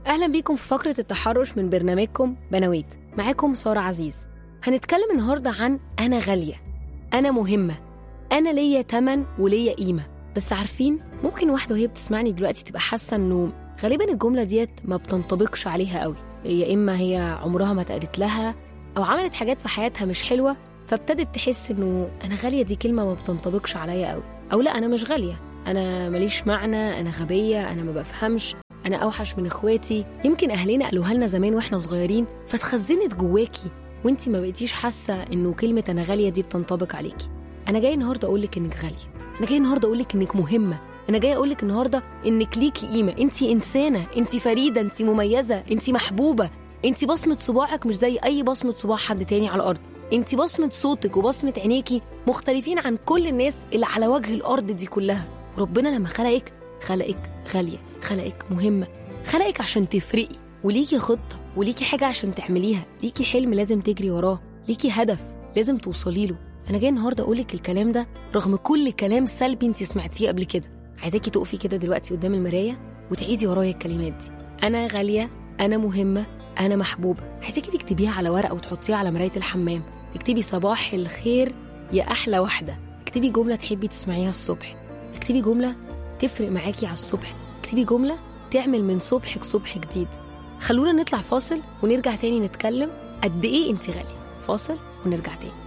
أهلا بيكم في فقرة التحرش من برنامجكم بنويت معاكم سارة عزيز هنتكلم النهاردة عن أنا غالية أنا مهمة أنا ليا تمن وليا قيمة بس عارفين ممكن واحدة وهي بتسمعني دلوقتي تبقى حاسة إنه غالبا الجملة ديت ما بتنطبقش عليها قوي يا إما هي عمرها ما اتقالت لها أو عملت حاجات في حياتها مش حلوة فابتدت تحس إنه أنا غالية دي كلمة ما بتنطبقش عليا قوي أو لا أنا مش غالية أنا ماليش معنى أنا غبية أنا ما بفهمش أنا أوحش من إخواتي يمكن أهلنا قالوها لنا زمان وإحنا صغيرين فاتخزنت جواكي وإنتي ما بقيتيش حاسة إنه كلمة أنا غالية دي بتنطبق عليكي أنا جاي النهاردة أقولك إنك غالية أنا جاي النهاردة أقولك إنك مهمة أنا جاي أقولك النهاردة إنك ليكي قيمة إنتي إنسانة إنتي فريدة إنتي مميزة إنتي محبوبة إنتي بصمة صباعك مش زي أي بصمة صباع حد تاني على الأرض إنتي بصمة صوتك وبصمة عينيكي مختلفين عن كل الناس اللي على وجه الأرض دي كلها ربنا لما خلقك خلقك غالية خلقك مهمة خلقك عشان تفرقي وليكي خطة وليكي حاجة عشان تعمليها ليكي حلم لازم تجري وراه ليكي هدف لازم توصلي له أنا جاي النهاردة أقولك الكلام ده رغم كل كلام سلبي أنت سمعتيه قبل كده عايزاكي تقفي كده دلوقتي قدام المراية وتعيدي ورايا الكلمات دي أنا غالية أنا مهمة أنا محبوبة عايزاكي تكتبيها على ورقة وتحطيها على مراية الحمام تكتبي صباح الخير يا أحلى واحدة اكتبي جملة تحبي تسمعيها الصبح اكتبي جملة تفرق معاكي على الصبح اكتبي جملة تعمل من صبحك صبح جديد خلونا نطلع فاصل ونرجع تاني نتكلم قد ايه انت غالية فاصل ونرجع تاني